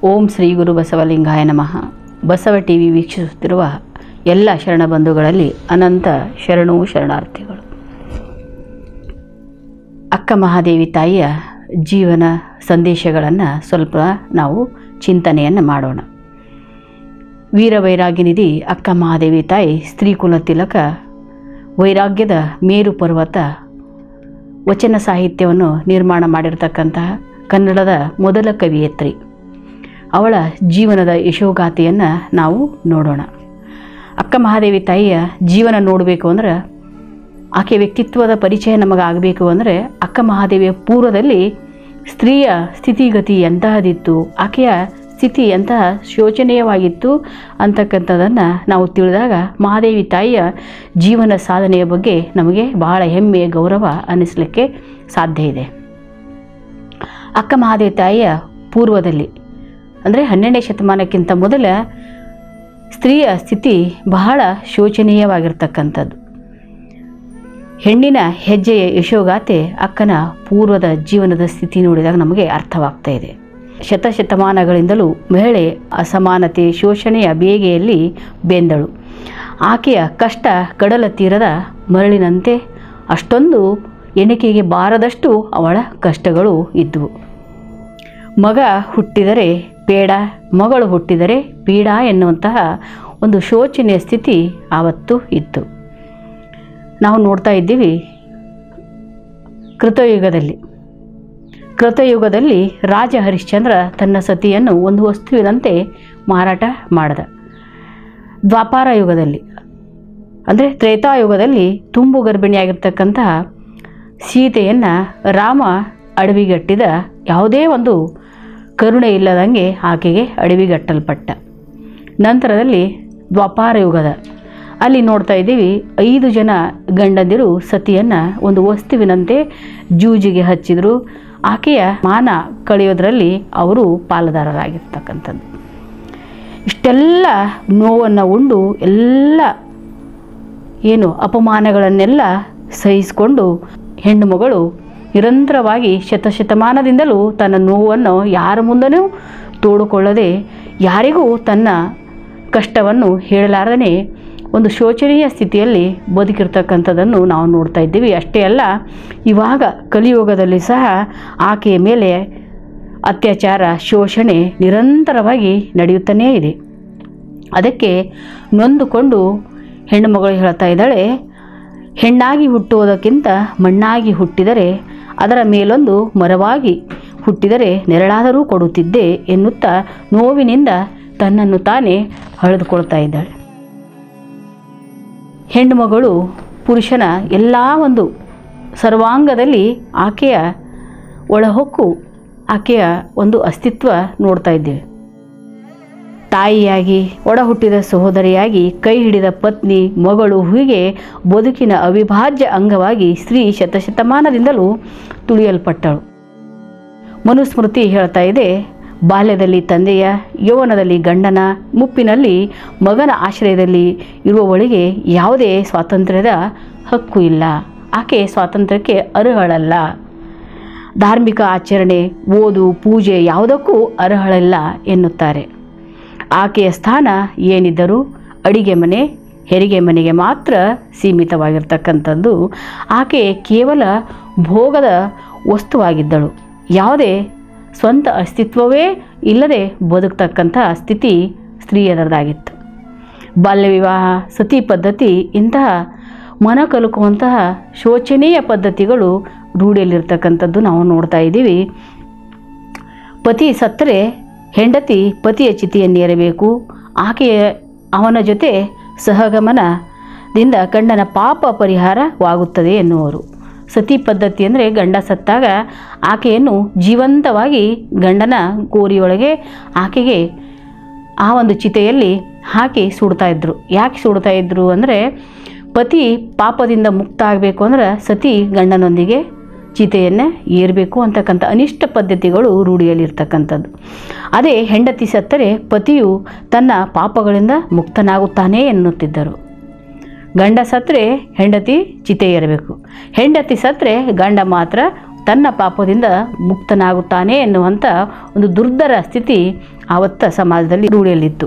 ಓಂ ಶ್ರೀ ಗುರು ಬಸವಲಿಂಗಾಯ ನಮಃ Basava T V ವೀಕ್ಷಿಸುತ್ತಿರುವ ಎಲ್ಲ ಶರಣ ಬಂಧುಗಳಲ್ಲಿ ಅನಂತ ಶರಣು ಶರಣಾರ್ಥಿಗಳು ಅಕ್ಕ ಮಹಾದೇವಿ ತಾಯಿಯ ಜೀವನ ಸಂದೇಶಗಳನ್ನು ಸ್ವಲ್ಪ ನಾವು ಚಿಂತನೆಯನ್ನು ಮಾಡೋಣ ವೀರ ವೈರಾಗ್ಯನಿಧಿ ಅಕ್ಕ ಮಹಾದೇವಿ ತಾಯಿ ಸ್ತ್ರೀಕುಲ ತಿಲಕ ವೈರಾಗ್ಯದ ಮೇರು ಪರ್ವತ ವಚನ ಸಾಹಿತ್ಯವನ್ನು ನಿರ್ಮಾಣ ಮಾಡಿರ್ತಕ್ಕಂತಹ ಕನ್ನಡದ ಮೊದಲ ಕವಿಯತ್ರಿ ಅವಳ ಜೀವನದ ಯಶೋಗಾಥೆಯನ್ನು ನಾವು ನೋಡೋಣ ಅಕ್ಕ ಮಹಾದೇವಿ ತಾಯಿಯ ಜೀವನ ನೋಡಬೇಕು ಅಂದ್ರೆ ಆಕೆ ವ್ಯಕ್ತಿತ್ವದ ಪರಿಚಯ ನಮಗಾಗಬೇಕು ಅಂದರೆ ಅಕ್ಕ ಮಹಾದೇವಿಯ ಪೂರ್ವದಲ್ಲಿ ಸ್ತ್ರೀಯ ಸ್ಥಿತಿಗತಿ ಎಂತಹದಿತ್ತು ಆಕೆಯ ಸ್ಥಿತಿ ಎಂತಹ ಶೋಚನೀಯವಾಗಿತ್ತು ಅಂತಕ್ಕಂಥದ್ದನ್ನು ನಾವು ತಿಳಿದಾಗ ಮಹಾದೇವಿ ತಾಯಿಯ ಜೀವನ ಸಾಧನೆಯ ಬಗ್ಗೆ ನಮಗೆ ಬಹಳ ಹೆಮ್ಮೆ ಗೌರವ ಅನ್ನಿಸ್ಲಿಕ್ಕೆ ಸಾಧ್ಯ ಇದೆ ಅಕ್ಕ ಮಹಾದೇವಿ ತಾಯಿಯ ಪೂರ್ವದಲ್ಲಿ ಅಂದರೆ ಹನ್ನೆರಡನೇ ಶತಮಾನಕ್ಕಿಂತ ಮೊದಲ ಸ್ತ್ರೀಯ ಸ್ಥಿತಿ ಬಹಳ ಶೋಚನೀಯವಾಗಿರ್ತಕ್ಕಂಥದ್ದು ಹೆಣ್ಣಿನ ಹೆಜ್ಜೆಯ ಯಶೋಗಾಥೆ ಅಕ್ಕನ ಪೂರ್ವದ ಜೀವನದ ಸ್ಥಿತಿ ನೋಡಿದಾಗ ನಮಗೆ ಅರ್ಥವಾಗ್ತಾ ಇದೆ ಶತಶತಮಾನಗಳಿಂದಲೂ ಮಹಿಳೆ ಅಸಮಾನತೆ ಶೋಷಣೆಯ ಬೇಗೆಯಲ್ಲಿ ಬೆಂದಳು ಆಕೆಯ ಕಷ್ಟ ಕಡಲ ತೀರದ ಮರಳಿನಂತೆ ಅಷ್ಟೊಂದು ಎಣಿಕೆಗೆ ಬಾರದಷ್ಟು ಅವಳ ಕಷ್ಟಗಳು ಇದ್ದವು ಮಗ ಹುಟ್ಟಿದರೆ ಬೇಡ ಮಗಳು ಹುಟ್ಟಿದರೆ ಪೀಡ ಎನ್ನುವಂತಹ ಒಂದು ಶೋಚನೀಯ ಸ್ಥಿತಿ ಆವತ್ತು ಇತ್ತು ನಾವು ನೋಡ್ತಾ ಇದ್ದೀವಿ ಕೃತಯುಗದಲ್ಲಿ ಕೃತಯುಗದಲ್ಲಿ ರಾಜ ಹರಿಶ್ಚಂದ್ರ ತನ್ನ ಸತಿಯನ್ನು ಒಂದು ವಸ್ತುವಿನಂತೆ ಮಾರಾಟ ಮಾಡಿದ ದ್ವಾಪಾರ ಯುಗದಲ್ಲಿ ಅಂದರೆ ತ್ರೇತಾಯುಗದಲ್ಲಿ ತುಂಬು ಗರ್ಭಿಣಿಯಾಗಿರ್ತಕ್ಕಂತಹ ಸೀತೆಯನ್ನು ರಾಮ ಅಡವಿಗಟ್ಟಿದ ಯಾವುದೇ ಒಂದು ಕರುಣೆ ಇಲ್ಲದಂಗೆ ಆಕೆಗೆ ಅಡವಿಗಟ್ಟಲ್ಪಟ್ಟ ನಂತರದಲ್ಲಿ ದ್ವಾಪಾರ ಯುಗದ ಅಲ್ಲಿ ನೋಡ್ತಾ ಇದ್ದೀವಿ ಐದು ಜನ ಗಂಡಂದಿರು ಸತಿಯನ್ನು ಒಂದು ವಸ್ತುವಿನಂತೆ ಜೂಜಿಗೆ ಹಚ್ಚಿದರು ಆಕೆಯ ಮಾನ ಕಳೆಯೋದ್ರಲ್ಲಿ ಅವರು ಪಾಲುದಾರರಾಗಿರ್ತಕ್ಕಂಥದ್ದು ಇಷ್ಟೆಲ್ಲ ನೋವನ್ನು ಉಂಡು ಎಲ್ಲ ಏನು ಅಪಮಾನಗಳನ್ನೆಲ್ಲ ಸಹಿಸಿಕೊಂಡು ಹೆಣ್ಣು ಮಗಳು ನಿರಂತರವಾಗಿ ಶತಶತಮಾನದಿಂದಲೂ ತನ್ನ ನೋವನ್ನು ಯಾರ ಮುಂದನೂ ತೋಡಿಕೊಳ್ಳದೆ ಯಾರಿಗೂ ತನ್ನ ಕಷ್ಟವನ್ನು ಹೇಳಲಾರದೇ ಒಂದು ಶೋಚನೀಯ ಸ್ಥಿತಿಯಲ್ಲಿ ಬದುಕಿರ್ತಕ್ಕಂಥದ್ದನ್ನು ನಾವು ನೋಡ್ತಾ ಇದ್ದೀವಿ ಅಷ್ಟೇ ಅಲ್ಲ ಇವಾಗ ಕಲಿಯುಗದಲ್ಲಿ ಸಹ ಆಕೆಯ ಮೇಲೆ ಅತ್ಯಾಚಾರ ಶೋಷಣೆ ನಿರಂತರವಾಗಿ ನಡೆಯುತ್ತಲೇ ಇದೆ ಅದಕ್ಕೆ ನೊಂದುಕೊಂಡು ಹೆಣ್ಣು ಮಗಳು ಹೇಳ್ತಾ ಇದ್ದಾಳೆ ಹೆಣ್ಣಾಗಿ ಹುಟ್ಟುವುದಕ್ಕಿಂತ ಮಣ್ಣಾಗಿ ಹುಟ್ಟಿದರೆ ಅದರ ಮೇಲೊಂದು ಮರವಾಗಿ ಹುಟ್ಟಿದರೆ ನೆರಳಾದರೂ ಕೊಡುತ್ತಿದ್ದೆ ಎನ್ನುತ್ತಾ ನೋವಿನಿಂದ ತನ್ನನ್ನು ತಾನೇ ಅಳೆದುಕೊಳ್ತಾ ಇದ್ದಾಳೆ ಹೆಣ್ಣು ಮಗಳು ಪುರುಷನ ಎಲ್ಲ ಒಂದು ಸರ್ವಾಂಗದಲ್ಲಿ ಆಕೆಯ ಒಳಹೊಕ್ಕು ಆಕೆಯ ಒಂದು ಅಸ್ತಿತ್ವ ನೋಡ್ತಾ ಇದ್ದೇವೆ ತಾಯಿಯಾಗಿ ಒಡ ಹುಟ್ಟಿದ ಸಹೋದರಿಯಾಗಿ ಕೈ ಹಿಡಿದ ಪತ್ನಿ ಮಗಳು ಹೀಗೆ ಬದುಕಿನ ಅವಿಭಾಜ್ಯ ಅಂಗವಾಗಿ ಸ್ತ್ರೀ ಶತಶತಮಾನದಿಂದಲೂ ತುಳಿಯಲ್ಪಟ್ಟಳು ಮನುಸ್ಮೃತಿ ಹೇಳ್ತಾ ಇದೆ ಬಾಲ್ಯದಲ್ಲಿ ತಂದೆಯ ಯೌವನದಲ್ಲಿ ಗಂಡನ ಮುಪ್ಪಿನಲ್ಲಿ ಮಗನ ಆಶ್ರಯದಲ್ಲಿ ಇರುವವಳಿಗೆ ಯಾವುದೇ ಸ್ವಾತಂತ್ರ್ಯದ ಹಕ್ಕು ಇಲ್ಲ ಆಕೆ ಸ್ವಾತಂತ್ರ್ಯಕ್ಕೆ ಅರ್ಹಳಲ್ಲ ಧಾರ್ಮಿಕ ಆಚರಣೆ ಓದು ಪೂಜೆ ಯಾವುದಕ್ಕೂ ಅರ್ಹಳಲ್ಲ ಎನ್ನುತ್ತಾರೆ ಆಕೆಯ ಸ್ಥಾನ ಏನಿದ್ದರೂ ಅಡಿಗೆ ಮನೆ ಹೆರಿಗೆ ಮನೆಗೆ ಮಾತ್ರ ಸೀಮಿತವಾಗಿರ್ತಕ್ಕಂಥದ್ದು ಆಕೆ ಕೇವಲ ಭೋಗದ ವಸ್ತುವಾಗಿದ್ದಳು ಯಾವುದೇ ಸ್ವಂತ ಅಸ್ತಿತ್ವವೇ ಇಲ್ಲದೆ ಬದುಕ್ತಕ್ಕಂಥ ಸ್ಥಿತಿ ಸ್ತ್ರೀಯರದಾಗಿತ್ತು ಬಾಲ್ಯ ವಿವಾಹ ಸತಿ ಪದ್ಧತಿ ಇಂತಹ ಮನ ಕಲುಕುವಂತಹ ಶೋಚನೀಯ ಪದ್ಧತಿಗಳು ರೂಢಿಯಲ್ಲಿರ್ತಕ್ಕಂಥದ್ದು ನಾವು ನೋಡ್ತಾ ಇದ್ದೀವಿ ಪತಿ ಸತ್ತರೆ ಹೆಂಡತಿ ಪತಿಯ ಚಿತೆಯನ್ನೇರಬೇಕು ಆಕೆಯ ಅವನ ಜೊತೆ ಸಹಗಮನದಿಂದ ಗಂಡನ ಪಾಪ ಪರಿಹಾರವಾಗುತ್ತದೆ ಎನ್ನುವರು ಸತಿ ಪದ್ಧತಿ ಅಂದರೆ ಗಂಡ ಸತ್ತಾಗ ಆಕೆಯನ್ನು ಜೀವಂತವಾಗಿ ಗಂಡನ ಗೋರಿಯೊಳಗೆ ಆಕೆಗೆ ಆ ಒಂದು ಚಿತೆಯಲ್ಲಿ ಹಾಕಿ ಸುಡ್ತಾ ಇದ್ರು ಯಾಕೆ ಸುಡ್ತಾ ಇದ್ರು ಅಂದರೆ ಪತಿ ಪಾಪದಿಂದ ಮುಕ್ತ ಆಗಬೇಕು ಅಂದ್ರೆ ಸತಿ ಗಂಡನೊಂದಿಗೆ ಚಿತೆಯನ್ನು ಏರಬೇಕು ಅಂತಕ್ಕಂಥ ಅನಿಷ್ಟ ಪದ್ಧತಿಗಳು ರೂಢಿಯಲ್ಲಿರ್ತಕ್ಕಂಥದ್ದು ಅದೇ ಹೆಂಡತಿ ಸತ್ತರೆ ಪತಿಯು ತನ್ನ ಪಾಪಗಳಿಂದ ಮುಕ್ತನಾಗುತ್ತಾನೆ ಎನ್ನುತ್ತಿದ್ದರು ಗಂಡ ಸತ್ತರೆ ಹೆಂಡತಿ ಚಿತೆ ಏರಬೇಕು ಹೆಂಡತಿ ಸತ್ತರೆ ಗಂಡ ಮಾತ್ರ ತನ್ನ ಪಾಪದಿಂದ ಮುಕ್ತನಾಗುತ್ತಾನೆ ಎನ್ನುವಂಥ ಒಂದು ದುರ್ಧರ ಸ್ಥಿತಿ ಆವತ್ತ ಸಮಾಜದಲ್ಲಿ ರೂಢಿಯಲ್ಲಿತ್ತು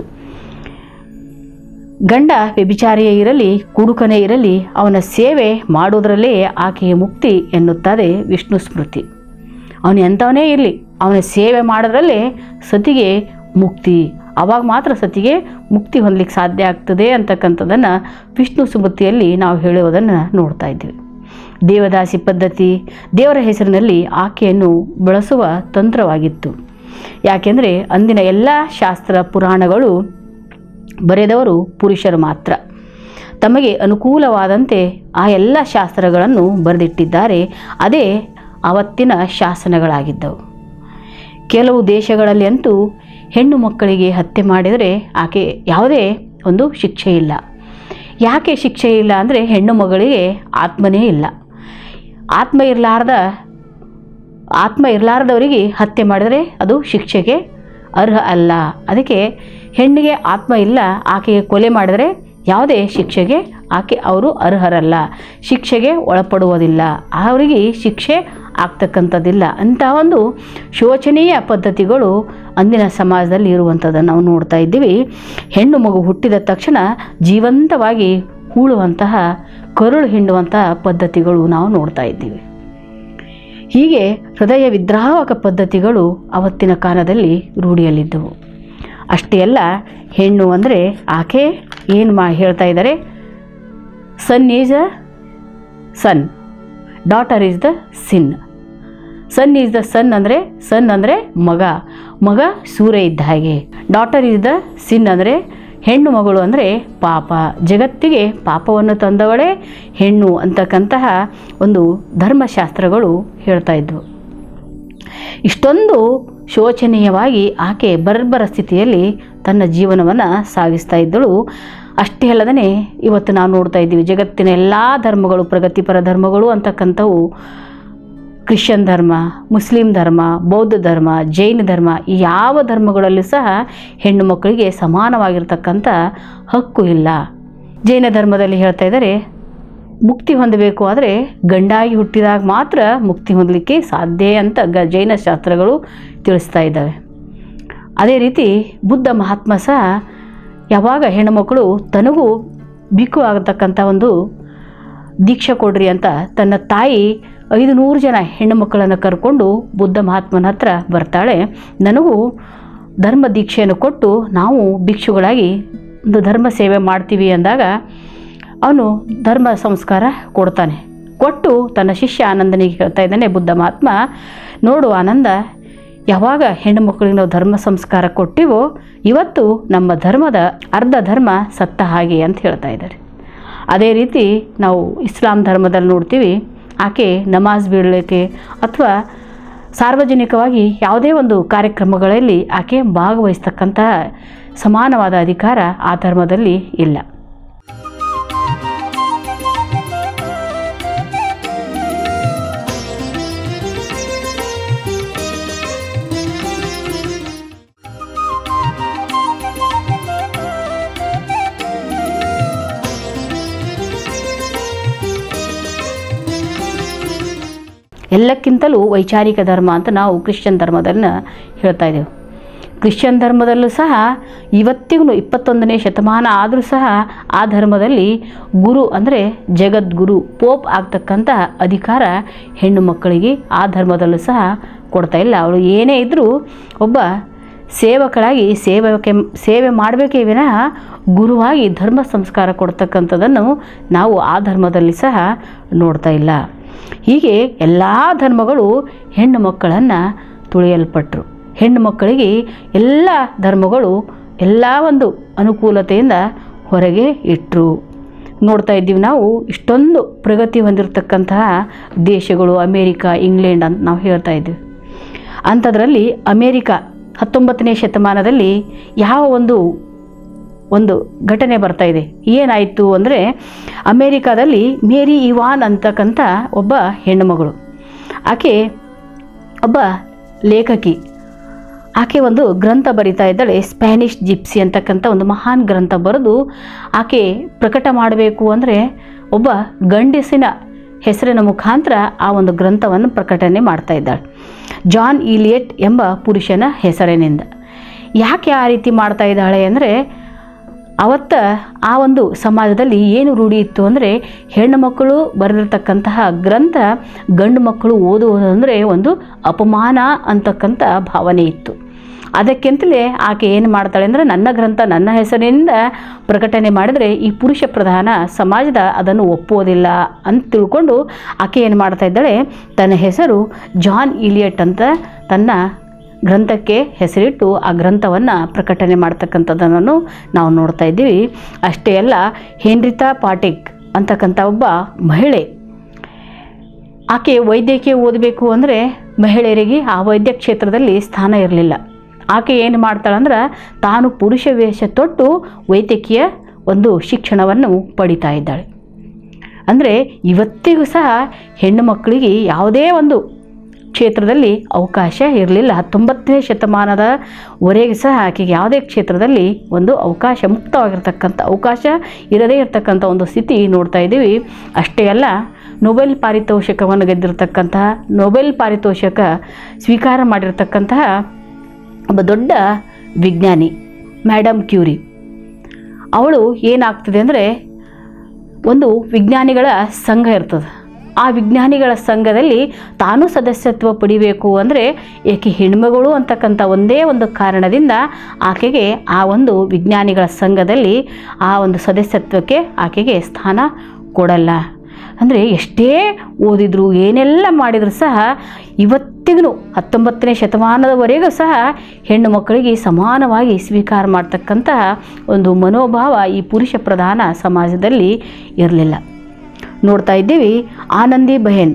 ಗಂಡ ವ್ಯಭಿಚಾರಿಯೇ ಇರಲಿ ಕುಡುಕನೇ ಇರಲಿ ಅವನ ಸೇವೆ ಮಾಡೋದರಲ್ಲೇ ಆಕೆಯ ಮುಕ್ತಿ ಎನ್ನುತ್ತದೆ ವಿಷ್ಣು ಸ್ಮೃತಿ ಅವನು ಎಂಥವನೇ ಇರಲಿ ಅವನ ಸೇವೆ ಮಾಡೋದ್ರಲ್ಲೇ ಸತಿಗೆ ಮುಕ್ತಿ ಅವಾಗ ಮಾತ್ರ ಸತಿಗೆ ಮುಕ್ತಿ ಹೊಂದಲಿಕ್ಕೆ ಸಾಧ್ಯ ಆಗ್ತದೆ ಅಂತಕ್ಕಂಥದ್ದನ್ನು ವಿಷ್ಣು ಸ್ಮೃತಿಯಲ್ಲಿ ನಾವು ಹೇಳುವುದನ್ನು ನೋಡ್ತಾ ಇದ್ದೀವಿ ದೇವದಾಸಿ ಪದ್ಧತಿ ದೇವರ ಹೆಸರಿನಲ್ಲಿ ಆಕೆಯನ್ನು ಬಳಸುವ ತಂತ್ರವಾಗಿತ್ತು ಯಾಕೆಂದರೆ ಅಂದಿನ ಎಲ್ಲ ಶಾಸ್ತ್ರ ಪುರಾಣಗಳು ಬರೆದವರು ಪುರುಷರು ಮಾತ್ರ ತಮಗೆ ಅನುಕೂಲವಾದಂತೆ ಆ ಎಲ್ಲ ಶಾಸ್ತ್ರಗಳನ್ನು ಬರೆದಿಟ್ಟಿದ್ದಾರೆ ಅದೇ ಆವತ್ತಿನ ಶಾಸನಗಳಾಗಿದ್ದವು ಕೆಲವು ದೇಶಗಳಲ್ಲಿ ಅಂತೂ ಹೆಣ್ಣು ಮಕ್ಕಳಿಗೆ ಹತ್ಯೆ ಮಾಡಿದರೆ ಆಕೆ ಯಾವುದೇ ಒಂದು ಶಿಕ್ಷೆ ಇಲ್ಲ ಯಾಕೆ ಶಿಕ್ಷೆ ಇಲ್ಲ ಅಂದರೆ ಹೆಣ್ಣು ಮಗಳಿಗೆ ಆತ್ಮನೇ ಇಲ್ಲ ಆತ್ಮ ಇರಲಾರ್ದ ಆತ್ಮ ಇರಲಾರ್ದವರಿಗೆ ಹತ್ಯೆ ಮಾಡಿದರೆ ಅದು ಶಿಕ್ಷೆಗೆ ಅರ್ಹ ಅಲ್ಲ ಅದಕ್ಕೆ ಹೆಣ್ಣಿಗೆ ಆತ್ಮ ಇಲ್ಲ ಆಕೆಗೆ ಕೊಲೆ ಮಾಡಿದರೆ ಯಾವುದೇ ಶಿಕ್ಷೆಗೆ ಆಕೆ ಅವರು ಅರ್ಹರಲ್ಲ ಶಿಕ್ಷೆಗೆ ಒಳಪಡುವುದಿಲ್ಲ ಅವರಿಗೆ ಶಿಕ್ಷೆ ಆಗ್ತಕ್ಕಂಥದ್ದಿಲ್ಲ ಅಂಥ ಒಂದು ಶೋಚನೀಯ ಪದ್ಧತಿಗಳು ಅಂದಿನ ಸಮಾಜದಲ್ಲಿ ಇರುವಂಥದ್ದನ್ನು ನಾವು ನೋಡ್ತಾ ಇದ್ದೀವಿ ಹೆಣ್ಣು ಮಗು ಹುಟ್ಟಿದ ತಕ್ಷಣ ಜೀವಂತವಾಗಿ ಹೂಳುವಂತಹ ಕರುಳು ಹಿಂಡುವಂತಹ ಪದ್ಧತಿಗಳು ನಾವು ನೋಡ್ತಾ ಇದ್ದೀವಿ ಹೀಗೆ ಹೃದಯ ವಿದ್ರಾವಕ ಪದ್ಧತಿಗಳು ಅವತ್ತಿನ ಕಾಲದಲ್ಲಿ ರೂಢಿಯಲ್ಲಿದ್ದವು ಅಷ್ಟೇ ಅಲ್ಲ ಹೆಣ್ಣು ಅಂದರೆ ಆಕೆ ಏನು ಮಾ ಹೇಳ್ತಾ ಇದ್ದಾರೆ son is a son daughter is the sin son is the son ಅಂದರೆ ಸನ್ ಅಂದರೆ ಮಗ ಮಗ ಸೂರ್ಯ ಇದ್ದ ಹಾಗೆ ಡಾಟರ್ ಈಸ್ ದ ಸಿನ್ ಅಂದರೆ ಹೆಣ್ಣು ಮಗಳು ಅಂದರೆ ಪಾಪ ಜಗತ್ತಿಗೆ ಪಾಪವನ್ನು ತಂದವಳೇ ಹೆಣ್ಣು ಅಂತಕ್ಕಂತಹ ಒಂದು ಧರ್ಮಶಾಸ್ತ್ರಗಳು ಹೇಳ್ತಾ ಇದ್ವು ಇಷ್ಟೊಂದು ಶೋಚನೀಯವಾಗಿ ಆಕೆ ಬರ್ಬರ ಸ್ಥಿತಿಯಲ್ಲಿ ತನ್ನ ಜೀವನವನ್ನು ಸಾಗಿಸ್ತಾ ಇದ್ದಳು ಅಷ್ಟೇ ಅಲ್ಲದೇ ಇವತ್ತು ನಾವು ನೋಡ್ತಾ ಇದ್ದೀವಿ ಜಗತ್ತಿನ ಎಲ್ಲ ಧರ್ಮಗಳು ಪ್ರಗತಿಪರ ಧರ್ಮಗಳು ಅಂತಕ್ಕಂಥವು ಕ್ರಿಶ್ಚಿಯನ್ ಧರ್ಮ ಮುಸ್ಲಿಂ ಧರ್ಮ ಬೌದ್ಧ ಧರ್ಮ ಜೈನ ಧರ್ಮ ಈ ಯಾವ ಧರ್ಮಗಳಲ್ಲೂ ಸಹ ಹೆಣ್ಣು ಮಕ್ಕಳಿಗೆ ಸಮಾನವಾಗಿರ್ತಕ್ಕಂಥ ಹಕ್ಕು ಇಲ್ಲ ಜೈನ ಧರ್ಮದಲ್ಲಿ ಹೇಳ್ತಾ ಇದ್ದಾರೆ ಮುಕ್ತಿ ಹೊಂದಬೇಕು ಆದರೆ ಗಂಡಾಗಿ ಹುಟ್ಟಿದಾಗ ಮಾತ್ರ ಮುಕ್ತಿ ಹೊಂದಲಿಕ್ಕೆ ಸಾಧ್ಯ ಅಂತ ಗ ಜೈನ ಶಾಸ್ತ್ರಗಳು ತಿಳಿಸ್ತಾ ಇದ್ದಾವೆ ಅದೇ ರೀತಿ ಬುದ್ಧ ಮಹಾತ್ಮ ಸಹ ಯಾವಾಗ ಹೆಣ್ಣುಮಕ್ಕಳು ತನಗೂ ಬಿಕ್ಕು ಆಗತಕ್ಕಂಥ ಒಂದು ದೀಕ್ಷೆ ಕೊಡ್ರಿ ಅಂತ ತನ್ನ ತಾಯಿ ಐದು ನೂರು ಜನ ಹೆಣ್ಣು ಮಕ್ಕಳನ್ನು ಕರ್ಕೊಂಡು ಬುದ್ಧ ಮಹಾತ್ಮನ ಹತ್ರ ಬರ್ತಾಳೆ ನನಗೂ ಧರ್ಮ ದೀಕ್ಷೆಯನ್ನು ಕೊಟ್ಟು ನಾವು ಭಿಕ್ಷುಗಳಾಗಿ ಒಂದು ಧರ್ಮ ಸೇವೆ ಮಾಡ್ತೀವಿ ಅಂದಾಗ ಅವನು ಧರ್ಮ ಸಂಸ್ಕಾರ ಕೊಡ್ತಾನೆ ಕೊಟ್ಟು ತನ್ನ ಶಿಷ್ಯ ಆನಂದನಿಗೆ ಹೇಳ್ತಾ ಇದ್ದಾನೆ ಬುದ್ಧ ಮಹಾತ್ಮ ನೋಡು ಆನಂದ ಯಾವಾಗ ಹೆಣ್ಣು ಮಕ್ಕಳಿಗೆ ನಾವು ಧರ್ಮ ಸಂಸ್ಕಾರ ಕೊಟ್ಟಿವೋ ಇವತ್ತು ನಮ್ಮ ಧರ್ಮದ ಅರ್ಧ ಧರ್ಮ ಸತ್ತ ಹಾಗೆ ಅಂತ ಹೇಳ್ತಾ ಇದ್ದಾರೆ ಅದೇ ರೀತಿ ನಾವು ಇಸ್ಲಾಂ ಧರ್ಮದಲ್ಲಿ ನೋಡ್ತೀವಿ ಆಕೆ ನಮಾಜ್ ಬೀಳಲಿಕ್ಕೆ ಅಥವಾ ಸಾರ್ವಜನಿಕವಾಗಿ ಯಾವುದೇ ಒಂದು ಕಾರ್ಯಕ್ರಮಗಳಲ್ಲಿ ಆಕೆ ಭಾಗವಹಿಸ್ತಕ್ಕಂತಹ ಸಮಾನವಾದ ಅಧಿಕಾರ ಆ ಧರ್ಮದಲ್ಲಿ ಇಲ್ಲ ಎಲ್ಲಕ್ಕಿಂತಲೂ ವೈಚಾರಿಕ ಧರ್ಮ ಅಂತ ನಾವು ಕ್ರಿಶ್ಚಿಯನ್ ಧರ್ಮದನ್ನು ಹೇಳ್ತಾ ಇದ್ದೇವೆ ಕ್ರಿಶ್ಚಿಯನ್ ಧರ್ಮದಲ್ಲೂ ಸಹ ಇವತ್ತಿಗೂ ಇಪ್ಪತ್ತೊಂದನೇ ಶತಮಾನ ಆದರೂ ಸಹ ಆ ಧರ್ಮದಲ್ಲಿ ಗುರು ಅಂದರೆ ಜಗದ್ಗುರು ಪೋಪ್ ಆಗ್ತಕ್ಕಂತಹ ಅಧಿಕಾರ ಹೆಣ್ಣು ಮಕ್ಕಳಿಗೆ ಆ ಧರ್ಮದಲ್ಲೂ ಸಹ ಕೊಡ್ತಾ ಇಲ್ಲ ಅವಳು ಏನೇ ಇದ್ದರೂ ಒಬ್ಬ ಸೇವಕಳಾಗಿ ಸೇವಕ್ಕೆ ಸೇವೆ ಮಾಡಬೇಕೇ ವಿನಃ ಗುರುವಾಗಿ ಧರ್ಮ ಸಂಸ್ಕಾರ ಕೊಡ್ತಕ್ಕಂಥದ್ದನ್ನು ನಾವು ಆ ಧರ್ಮದಲ್ಲಿ ಸಹ ನೋಡ್ತಾ ಇಲ್ಲ ಹೀಗೆ ಎಲ್ಲ ಧರ್ಮಗಳು ಹೆಣ್ಣು ಮಕ್ಕಳನ್ನು ತುಳಿಯಲ್ಪಟ್ಟರು ಹೆಣ್ಣು ಮಕ್ಕಳಿಗೆ ಎಲ್ಲ ಧರ್ಮಗಳು ಎಲ್ಲ ಒಂದು ಅನುಕೂಲತೆಯಿಂದ ಹೊರಗೆ ಇಟ್ಟರು ನೋಡ್ತಾ ಇದ್ದೀವಿ ನಾವು ಇಷ್ಟೊಂದು ಪ್ರಗತಿ ಹೊಂದಿರತಕ್ಕಂತಹ ದೇಶಗಳು ಅಮೇರಿಕಾ ಇಂಗ್ಲೆಂಡ್ ಅಂತ ನಾವು ಹೇಳ್ತಾ ಇದ್ದೀವಿ ಅಂಥದ್ರಲ್ಲಿ ಅಮೇರಿಕಾ ಹತ್ತೊಂಬತ್ತನೇ ಶತಮಾನದಲ್ಲಿ ಯಾವ ಒಂದು ಒಂದು ಘಟನೆ ಬರ್ತಾ ಇದೆ ಏನಾಯಿತು ಅಂದರೆ ಅಮೇರಿಕಾದಲ್ಲಿ ಮೇರಿ ಇವಾನ್ ಅಂತಕ್ಕಂಥ ಒಬ್ಬ ಹೆಣ್ಣುಮಗಳು ಆಕೆ ಒಬ್ಬ ಲೇಖಕಿ ಆಕೆ ಒಂದು ಗ್ರಂಥ ಬರಿತಾ ಇದ್ದಾಳೆ ಸ್ಪ್ಯಾನಿಷ್ ಜಿಪ್ಸಿ ಅಂತಕ್ಕಂಥ ಒಂದು ಮಹಾನ್ ಗ್ರಂಥ ಬರೆದು ಆಕೆ ಪ್ರಕಟ ಮಾಡಬೇಕು ಅಂದರೆ ಒಬ್ಬ ಗಂಡಸಿನ ಹೆಸರಿನ ಮುಖಾಂತರ ಆ ಒಂದು ಗ್ರಂಥವನ್ನು ಪ್ರಕಟಣೆ ಮಾಡ್ತಾ ಇದ್ದಾಳೆ ಜಾನ್ ಇಲಿಯಟ್ ಎಂಬ ಪುರುಷನ ಹೆಸರಿನಿಂದ ಯಾಕೆ ಆ ರೀತಿ ಮಾಡ್ತಾ ಇದ್ದಾಳೆ ಅಂದರೆ ಅವತ್ತ ಆ ಒಂದು ಸಮಾಜದಲ್ಲಿ ಏನು ರೂಢಿ ಇತ್ತು ಅಂದರೆ ಹೆಣ್ಣು ಮಕ್ಕಳು ಬರೆದಿರ್ತಕ್ಕಂತಹ ಗ್ರಂಥ ಗಂಡು ಮಕ್ಕಳು ಓದುವುದಂದರೆ ಒಂದು ಅಪಮಾನ ಅಂತಕ್ಕಂಥ ಭಾವನೆ ಇತ್ತು ಅದಕ್ಕಿಂತಲೇ ಆಕೆ ಏನು ಮಾಡ್ತಾಳೆ ಅಂದರೆ ನನ್ನ ಗ್ರಂಥ ನನ್ನ ಹೆಸರಿನಿಂದ ಪ್ರಕಟಣೆ ಮಾಡಿದರೆ ಈ ಪುರುಷ ಪ್ರಧಾನ ಸಮಾಜದ ಅದನ್ನು ಒಪ್ಪುವುದಿಲ್ಲ ಅಂತ ತಿಳ್ಕೊಂಡು ಆಕೆ ಏನು ಮಾಡ್ತಾ ಇದ್ದಾಳೆ ತನ್ನ ಹೆಸರು ಜಾನ್ ಇಲಿಯಟ್ ಅಂತ ತನ್ನ ಗ್ರಂಥಕ್ಕೆ ಹೆಸರಿಟ್ಟು ಆ ಗ್ರಂಥವನ್ನು ಪ್ರಕಟಣೆ ಮಾಡ್ತಕ್ಕಂಥದ್ದನ್ನು ನಾವು ನೋಡ್ತಾ ಇದ್ದೀವಿ ಅಷ್ಟೇ ಅಲ್ಲ ಹೆನ್ರಿತಾ ಪಾಟಿಕ್ ಅಂತಕ್ಕಂಥ ಒಬ್ಬ ಮಹಿಳೆ ಆಕೆ ವೈದ್ಯಕೀಯ ಓದಬೇಕು ಅಂದರೆ ಮಹಿಳೆಯರಿಗೆ ಆ ವೈದ್ಯ ಕ್ಷೇತ್ರದಲ್ಲಿ ಸ್ಥಾನ ಇರಲಿಲ್ಲ ಆಕೆ ಏನು ಮಾಡ್ತಾಳಂದ್ರೆ ತಾನು ಪುರುಷ ವೇಷ ತೊಟ್ಟು ವೈದ್ಯಕೀಯ ಒಂದು ಶಿಕ್ಷಣವನ್ನು ಪಡಿತಾ ಇದ್ದಾಳೆ ಅಂದರೆ ಇವತ್ತಿಗೂ ಸಹ ಹೆಣ್ಣು ಮಕ್ಕಳಿಗೆ ಯಾವುದೇ ಒಂದು ಕ್ಷೇತ್ರದಲ್ಲಿ ಅವಕಾಶ ಇರಲಿಲ್ಲ ಹತ್ತೊಂಬತ್ತನೇ ಶತಮಾನದವರೆಗೆ ಸಹ ಆಕೆಗೆ ಯಾವುದೇ ಕ್ಷೇತ್ರದಲ್ಲಿ ಒಂದು ಅವಕಾಶ ಮುಕ್ತವಾಗಿರ್ತಕ್ಕಂಥ ಅವಕಾಶ ಇರದೇ ಇರತಕ್ಕಂಥ ಒಂದು ಸ್ಥಿತಿ ನೋಡ್ತಾ ಇದ್ದೀವಿ ಅಷ್ಟೇ ಅಲ್ಲ ನೊಬೆಲ್ ಪಾರಿತೋಷಕವನ್ನು ಗೆದ್ದಿರತಕ್ಕಂತಹ ನೊಬೆಲ್ ಪಾರಿತೋಷಕ ಸ್ವೀಕಾರ ಮಾಡಿರ್ತಕ್ಕಂತಹ ಒಬ್ಬ ದೊಡ್ಡ ವಿಜ್ಞಾನಿ ಮೇಡಮ್ ಕ್ಯೂರಿ ಅವಳು ಏನಾಗ್ತದೆ ಅಂದರೆ ಒಂದು ವಿಜ್ಞಾನಿಗಳ ಸಂಘ ಇರ್ತದೆ ಆ ವಿಜ್ಞಾನಿಗಳ ಸಂಘದಲ್ಲಿ ತಾನು ಸದಸ್ಯತ್ವ ಪಡಿಬೇಕು ಅಂದರೆ ಏಕೆ ಹೆಣ್ಮಗಳು ಅಂತಕ್ಕಂಥ ಒಂದೇ ಒಂದು ಕಾರಣದಿಂದ ಆಕೆಗೆ ಆ ಒಂದು ವಿಜ್ಞಾನಿಗಳ ಸಂಘದಲ್ಲಿ ಆ ಒಂದು ಸದಸ್ಯತ್ವಕ್ಕೆ ಆಕೆಗೆ ಸ್ಥಾನ ಕೊಡಲ್ಲ ಅಂದರೆ ಎಷ್ಟೇ ಓದಿದ್ರು ಏನೆಲ್ಲ ಮಾಡಿದರೂ ಸಹ ಇವತ್ತಿಗೂ ಹತ್ತೊಂಬತ್ತನೇ ಶತಮಾನದವರೆಗೂ ಸಹ ಹೆಣ್ಣು ಮಕ್ಕಳಿಗೆ ಸಮಾನವಾಗಿ ಸ್ವೀಕಾರ ಮಾಡ್ತಕ್ಕಂತಹ ಒಂದು ಮನೋಭಾವ ಈ ಪುರುಷ ಪ್ರಧಾನ ಸಮಾಜದಲ್ಲಿ ಇರಲಿಲ್ಲ ನೋಡ್ತಾ ಇದ್ದೀವಿ ಆನಂದಿ ಬಹೆನ್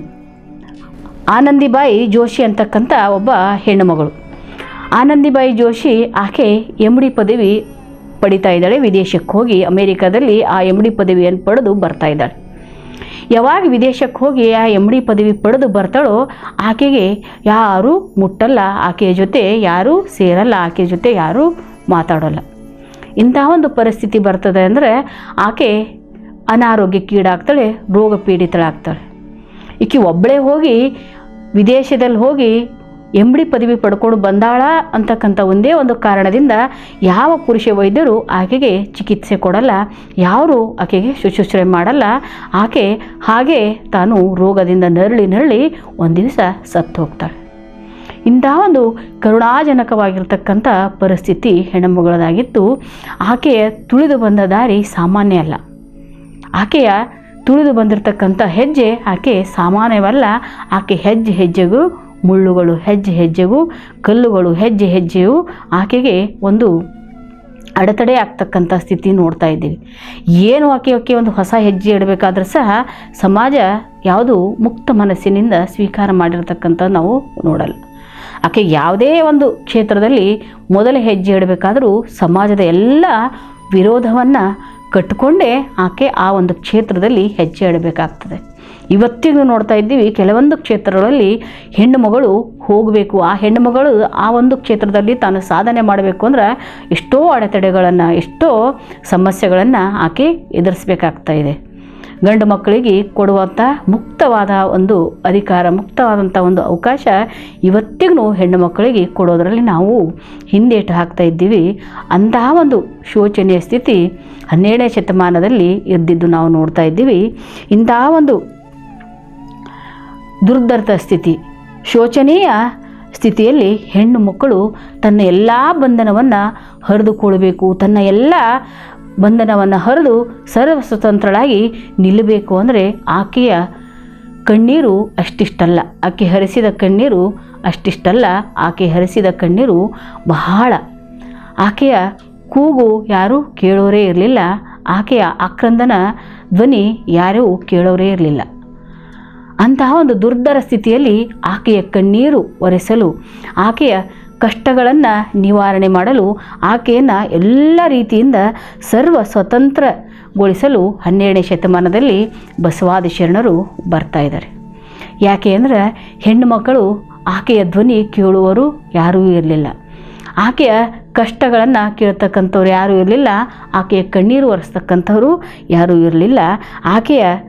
ಆನಂದಿಬಾಯಿ ಜೋಶಿ ಅಂತಕ್ಕಂಥ ಒಬ್ಬ ಹೆಣ್ಣು ಮಗಳು ಆನಂದಿಬಾಯಿ ಜೋಶಿ ಆಕೆ ಎಮ್ ಡಿ ಪದವಿ ಪಡಿತಾ ಇದ್ದಾಳೆ ವಿದೇಶಕ್ಕೆ ಹೋಗಿ ಅಮೇರಿಕಾದಲ್ಲಿ ಆ ಎಮ್ ಡಿ ಪದವಿಯನ್ನು ಪಡೆದು ಬರ್ತಾ ಇದ್ದಾಳೆ ಯಾವಾಗ ವಿದೇಶಕ್ಕೆ ಹೋಗಿ ಆ ಎಮ್ ಡಿ ಪದವಿ ಪಡೆದು ಬರ್ತಾಳೋ ಆಕೆಗೆ ಯಾರೂ ಮುಟ್ಟಲ್ಲ ಆಕೆಯ ಜೊತೆ ಯಾರೂ ಸೇರಲ್ಲ ಆಕೆಯ ಜೊತೆ ಯಾರೂ ಮಾತಾಡೋಲ್ಲ ಇಂತಹ ಒಂದು ಪರಿಸ್ಥಿತಿ ಬರ್ತದೆ ಅಂದರೆ ಆಕೆ ಅನಾರೋಗ್ಯಕ್ಕೀಡಾಗ್ತಾಳೆ ರೋಗ ಪೀಡಿತಳಾಗ್ತಾಳೆ ಈಕೆ ಒಬ್ಬಳೇ ಹೋಗಿ ವಿದೇಶದಲ್ಲಿ ಹೋಗಿ ಎಮ್ ಡಿ ಪದವಿ ಪಡ್ಕೊಂಡು ಬಂದಾಳ ಅಂತಕ್ಕಂಥ ಒಂದೇ ಒಂದು ಕಾರಣದಿಂದ ಯಾವ ಪುರುಷ ವೈದ್ಯರು ಆಕೆಗೆ ಚಿಕಿತ್ಸೆ ಕೊಡಲ್ಲ ಯಾರು ಆಕೆಗೆ ಶುಶ್ರೂಷೆ ಮಾಡಲ್ಲ ಆಕೆ ಹಾಗೆ ತಾನು ರೋಗದಿಂದ ನರಳಿ ನರಳಿ ಒಂದು ದಿವಸ ಸತ್ತು ಹೋಗ್ತಾಳೆ ಇಂತಹ ಒಂದು ಕರುಣಾಜನಕವಾಗಿರ್ತಕ್ಕಂಥ ಪರಿಸ್ಥಿತಿ ಹೆಣ್ಣುಮಗಳದಾಗಿತ್ತು ಆಕೆಯ ತುಳಿದು ಬಂದ ದಾರಿ ಸಾಮಾನ್ಯ ಅಲ್ಲ ಆಕೆಯ ತುಳಿದು ಬಂದಿರತಕ್ಕಂಥ ಹೆಜ್ಜೆ ಆಕೆ ಸಾಮಾನ್ಯವಲ್ಲ ಆಕೆ ಹೆಜ್ಜೆ ಹೆಜ್ಜೆಗೂ ಮುಳ್ಳುಗಳು ಹೆಜ್ಜೆ ಹೆಜ್ಜೆಗೂ ಕಲ್ಲುಗಳು ಹೆಜ್ಜೆ ಹೆಜ್ಜೆಯೂ ಆಕೆಗೆ ಒಂದು ಅಡೆತಡೆ ಆಗ್ತಕ್ಕಂಥ ಸ್ಥಿತಿ ನೋಡ್ತಾ ಇದ್ದೀವಿ ಏನು ಆಕೆ ಆಕೆ ಒಂದು ಹೊಸ ಹೆಜ್ಜೆ ಇಡಬೇಕಾದ್ರೂ ಸಹ ಸಮಾಜ ಯಾವುದು ಮುಕ್ತ ಮನಸ್ಸಿನಿಂದ ಸ್ವೀಕಾರ ಮಾಡಿರ್ತಕ್ಕಂಥ ನಾವು ನೋಡಲ್ಲ ಆಕೆ ಯಾವುದೇ ಒಂದು ಕ್ಷೇತ್ರದಲ್ಲಿ ಮೊದಲ ಹೆಜ್ಜೆ ಇಡಬೇಕಾದರೂ ಸಮಾಜದ ಎಲ್ಲ ವಿರೋಧವನ್ನು ಕಟ್ಟಿಕೊಂಡೇ ಆಕೆ ಆ ಒಂದು ಕ್ಷೇತ್ರದಲ್ಲಿ ಹೆಜ್ಜೆ ಇಡಬೇಕಾಗ್ತದೆ ಇವತ್ತಿಗೂ ನೋಡ್ತಾ ಇದ್ದೀವಿ ಕೆಲವೊಂದು ಕ್ಷೇತ್ರಗಳಲ್ಲಿ ಹೆಣ್ಣು ಮಗಳು ಹೋಗಬೇಕು ಆ ಹೆಣ್ಣು ಮಗಳು ಆ ಒಂದು ಕ್ಷೇತ್ರದಲ್ಲಿ ತಾನು ಸಾಧನೆ ಮಾಡಬೇಕು ಅಂದ್ರೆ ಎಷ್ಟೋ ಅಡೆತಡೆಗಳನ್ನು ಎಷ್ಟೋ ಸಮಸ್ಯೆಗಳನ್ನು ಆಕೆ ಎದುರಿಸಬೇಕಾಗ್ತಾ ಇದೆ ಗಂಡು ಮಕ್ಕಳಿಗೆ ಕೊಡುವಂಥ ಮುಕ್ತವಾದ ಒಂದು ಅಧಿಕಾರ ಮುಕ್ತವಾದಂಥ ಒಂದು ಅವಕಾಶ ಇವತ್ತಿಗೂ ಹೆಣ್ಣು ಮಕ್ಕಳಿಗೆ ಕೊಡೋದರಲ್ಲಿ ನಾವು ಹಿಂದೇಟು ಹಾಕ್ತಾ ಇದ್ದೀವಿ ಅಂತಹ ಒಂದು ಶೋಚನೀಯ ಸ್ಥಿತಿ ಹನ್ನೆರಡನೇ ಶತಮಾನದಲ್ಲಿ ಇದ್ದಿದ್ದು ನಾವು ನೋಡ್ತಾ ಇದ್ದೀವಿ ಇಂತಹ ಒಂದು ದುರ್ಧರ್ತ ಸ್ಥಿತಿ ಶೋಚನೀಯ ಸ್ಥಿತಿಯಲ್ಲಿ ಹೆಣ್ಣು ಮಕ್ಕಳು ತನ್ನ ಎಲ್ಲ ಬಂಧನವನ್ನು ಹರಿದುಕೊಳ್ಬೇಕು ತನ್ನ ಎಲ್ಲ ಬಂಧನವನ್ನು ಹರಿದು ಸರ್ವ ಸ್ವತಂತ್ರಳಾಗಿ ನಿಲ್ಲಬೇಕು ಅಂದರೆ ಆಕೆಯ ಕಣ್ಣೀರು ಅಷ್ಟಿಷ್ಟಲ್ಲ ಆಕೆ ಹರಿಸಿದ ಕಣ್ಣೀರು ಅಷ್ಟಿಷ್ಟಲ್ಲ ಆಕೆ ಹರಿಸಿದ ಕಣ್ಣೀರು ಬಹಳ ಆಕೆಯ ಕೂಗು ಯಾರೂ ಕೇಳೋರೇ ಇರಲಿಲ್ಲ ಆಕೆಯ ಆಕ್ರಂದನ ಧ್ವನಿ ಯಾರೂ ಕೇಳೋರೇ ಇರಲಿಲ್ಲ ಅಂತಹ ಒಂದು ದುರ್ಧರ ಸ್ಥಿತಿಯಲ್ಲಿ ಆಕೆಯ ಕಣ್ಣೀರು ಒರೆಸಲು ಆಕೆಯ ಕಷ್ಟಗಳನ್ನು ನಿವಾರಣೆ ಮಾಡಲು ಆಕೆಯನ್ನು ಎಲ್ಲ ರೀತಿಯಿಂದ ಸರ್ವ ಸ್ವತಂತ್ರಗೊಳಿಸಲು ಹನ್ನೆರಡನೇ ಶತಮಾನದಲ್ಲಿ ಬಸವಾದಿ ಶರಣರು ಬರ್ತಾ ಇದ್ದಾರೆ ಯಾಕೆ ಅಂದರೆ ಹೆಣ್ಣು ಮಕ್ಕಳು ಆಕೆಯ ಧ್ವನಿ ಕೇಳುವವರು ಯಾರೂ ಇರಲಿಲ್ಲ ಆಕೆಯ ಕಷ್ಟಗಳನ್ನು ಕೇಳ್ತಕ್ಕಂಥವ್ರು ಯಾರೂ ಇರಲಿಲ್ಲ ಆಕೆಯ ಕಣ್ಣೀರು ಒರೆಸ್ತಕ್ಕಂಥವ್ರು ಯಾರೂ ಇರಲಿಲ್ಲ ಆಕೆಯ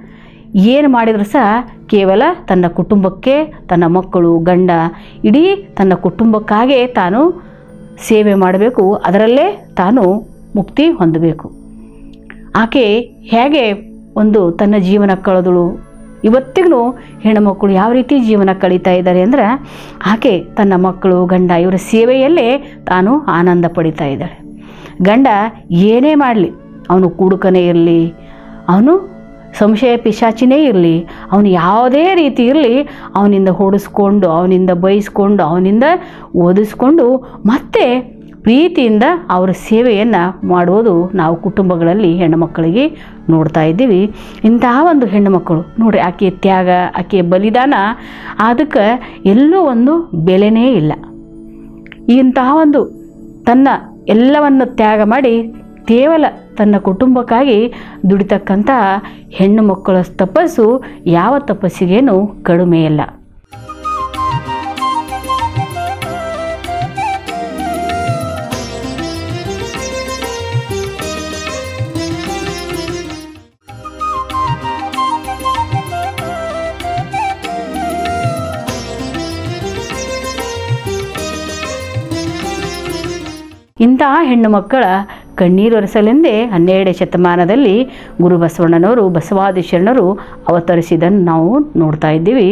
ಏನು ಮಾಡಿದರೂ ಸಹ ಕೇವಲ ತನ್ನ ಕುಟುಂಬಕ್ಕೆ ತನ್ನ ಮಕ್ಕಳು ಗಂಡ ಇಡೀ ತನ್ನ ಕುಟುಂಬಕ್ಕಾಗೇ ತಾನು ಸೇವೆ ಮಾಡಬೇಕು ಅದರಲ್ಲೇ ತಾನು ಮುಕ್ತಿ ಹೊಂದಬೇಕು ಆಕೆ ಹೇಗೆ ಒಂದು ತನ್ನ ಜೀವನ ಕಳೆದಳು ಇವತ್ತಿಗೂ ಹೆಣ್ಣುಮಕ್ಕಳು ಯಾವ ರೀತಿ ಜೀವನ ಕಳೀತಾ ಇದ್ದಾರೆ ಅಂದರೆ ಆಕೆ ತನ್ನ ಮಕ್ಕಳು ಗಂಡ ಇವರ ಸೇವೆಯಲ್ಲೇ ತಾನು ಆನಂದ ಪಡಿತಾ ಇದ್ದಾಳೆ ಗಂಡ ಏನೇ ಮಾಡಲಿ ಅವನು ಕುಡುಕನೇ ಇರಲಿ ಅವನು ಸಂಶಯ ಪಿಶಾಚಿನೇ ಇರಲಿ ಅವನು ಯಾವುದೇ ರೀತಿ ಇರಲಿ ಅವನಿಂದ ಹೊಡೆಸ್ಕೊಂಡು ಅವನಿಂದ ಬೈಸ್ಕೊಂಡು ಅವನಿಂದ ಓದಿಸ್ಕೊಂಡು ಮತ್ತೆ ಪ್ರೀತಿಯಿಂದ ಅವರ ಸೇವೆಯನ್ನು ಮಾಡುವುದು ನಾವು ಕುಟುಂಬಗಳಲ್ಲಿ ಹೆಣ್ಣುಮಕ್ಕಳಿಗೆ ನೋಡ್ತಾ ಇದ್ದೀವಿ ಇಂತಹ ಒಂದು ಹೆಣ್ಣುಮಕ್ಕಳು ನೋಡಿರಿ ಆಕೆಯ ತ್ಯಾಗ ಆಕೆಯ ಬಲಿದಾನ ಅದಕ್ಕೆ ಎಲ್ಲೂ ಒಂದು ಬೆಲೆನೇ ಇಲ್ಲ ಇಂತಹ ಒಂದು ತನ್ನ ಎಲ್ಲವನ್ನು ತ್ಯಾಗ ಮಾಡಿ ಕೇವಲ ತನ್ನ ಕುಟುಂಬಕ್ಕಾಗಿ ದುಡಿತಕ್ಕಂಥ ಹೆಣ್ಣು ಮಕ್ಕಳ ತಪಸ್ಸು ಯಾವ ತಪಸ್ಸಿಗೇನು ಕಡಿಮೆಯಲ್ಲ ಇಂತಹ ಹೆಣ್ಣು ಮಕ್ಕಳ ಕಣ್ಣೀರೊರೆಸಲೆಂದೇ ಹನ್ನೆರಡನೇ ಶತಮಾನದಲ್ಲಿ ಗುರು ಬಸವಣ್ಣನವರು ಬಸವಾದಿ ಶರಣರು ಅವತರಿಸಿದ್ದನ್ನು ನಾವು ನೋಡ್ತಾ ಇದ್ದೀವಿ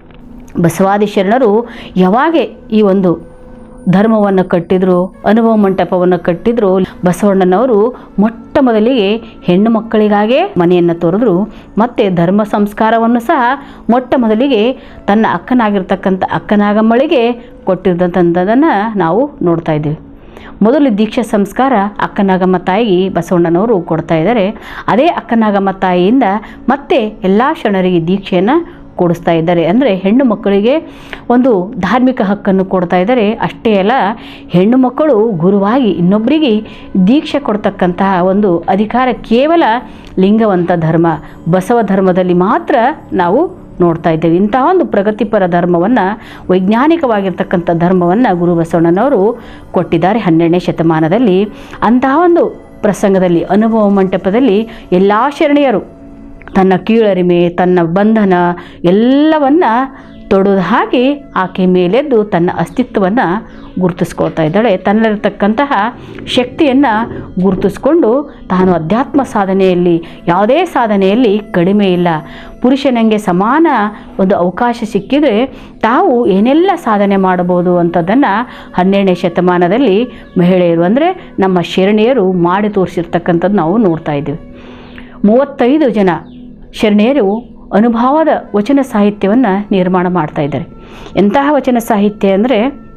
ಬಸವಾದಿ ಶರಣರು ಯಾವಾಗೆ ಈ ಒಂದು ಧರ್ಮವನ್ನು ಕಟ್ಟಿದ್ರು ಅನುಭವ ಮಂಟಪವನ್ನು ಕಟ್ಟಿದ್ರು ಬಸವಣ್ಣನವರು ಮೊಟ್ಟ ಮೊದಲಿಗೆ ಹೆಣ್ಣು ಮಕ್ಕಳಿಗಾಗೇ ಮನೆಯನ್ನು ತೋರಿದ್ರು ಮತ್ತು ಧರ್ಮ ಸಂಸ್ಕಾರವನ್ನು ಸಹ ಮೊಟ್ಟ ಮೊದಲಿಗೆ ತನ್ನ ಅಕ್ಕನಾಗಿರ್ತಕ್ಕಂಥ ಅಕ್ಕನಾಗಮ್ಮಳಿಗೆ ಕೊಟ್ಟಿದ್ದಂಥದ್ದನ್ನು ನಾವು ನೋಡ್ತಾ ಇದ್ದೀವಿ ಮೊದಲು ದೀಕ್ಷಾ ಸಂಸ್ಕಾರ ಅಕ್ಕನಾಗಮ್ಮ ತಾಯಿಗೆ ಬಸವಣ್ಣನವರು ಕೊಡ್ತಾ ಇದ್ದಾರೆ ಅದೇ ಅಕ್ಕನಾಗಮ್ಮ ತಾಯಿಯಿಂದ ಮತ್ತೆ ಎಲ್ಲ ಶರಣರಿಗೆ ದೀಕ್ಷೆಯನ್ನು ಕೊಡಿಸ್ತಾ ಇದ್ದಾರೆ ಅಂದರೆ ಹೆಣ್ಣು ಮಕ್ಕಳಿಗೆ ಒಂದು ಧಾರ್ಮಿಕ ಹಕ್ಕನ್ನು ಕೊಡ್ತಾ ಇದ್ದಾರೆ ಅಷ್ಟೇ ಅಲ್ಲ ಹೆಣ್ಣು ಮಕ್ಕಳು ಗುರುವಾಗಿ ಇನ್ನೊಬ್ಬರಿಗೆ ದೀಕ್ಷೆ ಕೊಡ್ತಕ್ಕಂತಹ ಒಂದು ಅಧಿಕಾರ ಕೇವಲ ಲಿಂಗವಂತ ಧರ್ಮ ಬಸವ ಧರ್ಮದಲ್ಲಿ ಮಾತ್ರ ನಾವು ನೋಡ್ತಾ ಇದ್ದೇವೆ ಇಂತಹ ಒಂದು ಪ್ರಗತಿಪರ ಧರ್ಮವನ್ನು ವೈಜ್ಞಾನಿಕವಾಗಿರ್ತಕ್ಕಂಥ ಧರ್ಮವನ್ನು ಗುರು ಬಸವಣ್ಣನವರು ಕೊಟ್ಟಿದ್ದಾರೆ ಹನ್ನೆರಡನೇ ಶತಮಾನದಲ್ಲಿ ಅಂತಹ ಒಂದು ಪ್ರಸಂಗದಲ್ಲಿ ಅನುಭವ ಮಂಟಪದಲ್ಲಿ ಎಲ್ಲ ಶರಣೆಯರು ತನ್ನ ಕೀಳರಿಮೆ ತನ್ನ ಬಂಧನ ಎಲ್ಲವನ್ನ ತೊಡೆದು ಹಾಕಿ ಆಕೆ ಮೇಲೆದ್ದು ತನ್ನ ಅಸ್ತಿತ್ವವನ್ನು ಗುರುತಿಸ್ಕೊಳ್ತಾ ಇದ್ದಾಳೆ ತನ್ನಲ್ಲಿರ್ತಕ್ಕಂತಹ ಶಕ್ತಿಯನ್ನು ಗುರುತಿಸ್ಕೊಂಡು ತಾನು ಅಧ್ಯಾತ್ಮ ಸಾಧನೆಯಲ್ಲಿ ಯಾವುದೇ ಸಾಧನೆಯಲ್ಲಿ ಕಡಿಮೆ ಇಲ್ಲ ಪುರುಷನಿಗೆ ಸಮಾನ ಒಂದು ಅವಕಾಶ ಸಿಕ್ಕಿದರೆ ತಾವು ಏನೆಲ್ಲ ಸಾಧನೆ ಮಾಡಬಹುದು ಅಂಥದ್ದನ್ನು ಹನ್ನೆರಡನೇ ಶತಮಾನದಲ್ಲಿ ಮಹಿಳೆಯರು ಅಂದರೆ ನಮ್ಮ ಶರಣೆಯರು ಮಾಡಿ ತೋರಿಸಿರ್ತಕ್ಕಂಥದ್ದು ನಾವು ನೋಡ್ತಾ ಇದ್ದೀವಿ ಮೂವತ್ತೈದು ಜನ ಶರಣೆಯರು ಅನುಭವದ ವಚನ ಸಾಹಿತ್ಯವನ್ನು ನಿರ್ಮಾಣ ಮಾಡ್ತಾ ಇದ್ದಾರೆ ಎಂತಹ ವಚನ ಸಾಹಿತ್ಯ ಅಂದರೆ